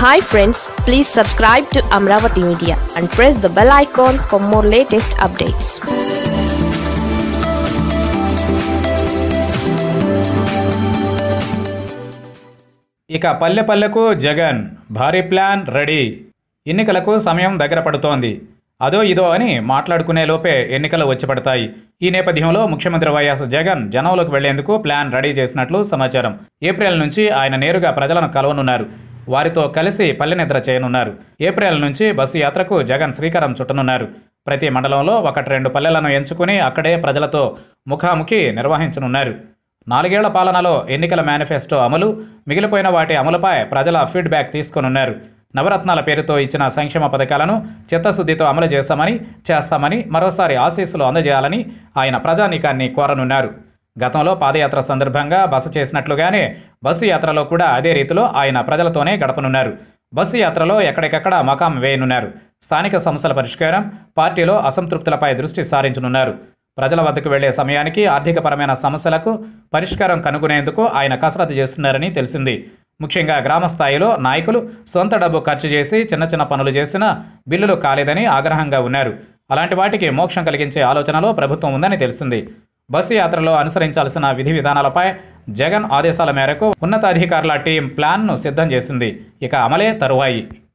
hi friends please subscribe to Amaravati media and press the bell icon for more latest updates ఇక పల్లె పల్లెకు జగన్ భారీ plan ready ఎన్నికలకు సమయం దగ్గర పడుతోంది అదో ఇదో అని మాట్లాడుకునే లోపే ఎన్నికలు వచ్చి పడతాయి ఈ నేపథ్యంలో ముఖ్యమంత్రి వైఎస్ జగన్ జనంలోకి వెళ్లేందుకు ప్లాన్ రెడీ చేసినట్లు సమాచారం ఏప్రిల్ నుంచి ఆయన నేరుగా ప్రజలను కలవనున్నారు వారితో కలిసి పల్లె నిద్ర చేయనున్నారు ఏప్రిల్ నుంచి బస్సు యాత్రకు జగన్ శ్రీకారం చుట్టనున్నారు ప్రతి మండలంలో ఒకటి రెండు పల్లెలను ఎంచుకుని అక్కడే ప్రజలతో ముఖాముఖి నిర్వహించనున్నారు నాలుగేళ్ల పాలనలో ఎన్నికల మేనిఫెస్టో అమలు మిగిలిపోయిన వాటి అమలుపై ప్రజల ఫీడ్బ్యాక్ తీసుకొనున్నారు నవరత్నాల పేరుతో ఇచ్చిన సంక్షేమ పథకాలను చిత్తశుద్ధితో అమలు చేస్తామని చేస్తామని మరోసారి ఆశీస్సులు అందజేయాలని ఆయన ప్రజానీకాన్ని కోరనున్నారు గతంలో పాదయాత్ర సందర్భంగా బస చేసినట్లుగానే బస్సు యాత్రలో కూడా అదే రీతిలో ఆయన ప్రజలతోనే గడపనున్నారు బస్సు యాత్రలో ఎక్కడికక్కడ మకాం వేయనున్నారు స్థానిక సమస్యల పరిష్కారం పార్టీలో అసంతృప్తులపై దృష్టి సారించనున్నారు ప్రజల వద్దకు వెళ్లే సమయానికి ఆర్థికపరమైన సమస్యలకు పరిష్కారం కనుగొనేందుకు ఆయన కసరత్తు చేస్తున్నారని తెలిసింది ముఖ్యంగా గ్రామ స్థాయిలో నాయకులు సొంత డబ్బు ఖర్చు చేసి చిన్న చిన్న పనులు చేసినా బిల్లులు కాలేదని ఆగ్రహంగా ఉన్నారు అలాంటి వాటికి మోక్షం కలిగించే ఆలోచనలో ప్రభుత్వం ఉందని తెలిసింది బస్సు యాత్రలో అనుసరించాల్సిన విధి విధానాలపై జగన్ ఆదేశాల మేరకు ఉన్నతాధికారుల టీం ప్లాన్ను సిద్ధం చేసింది ఇక అమలే తరువాయి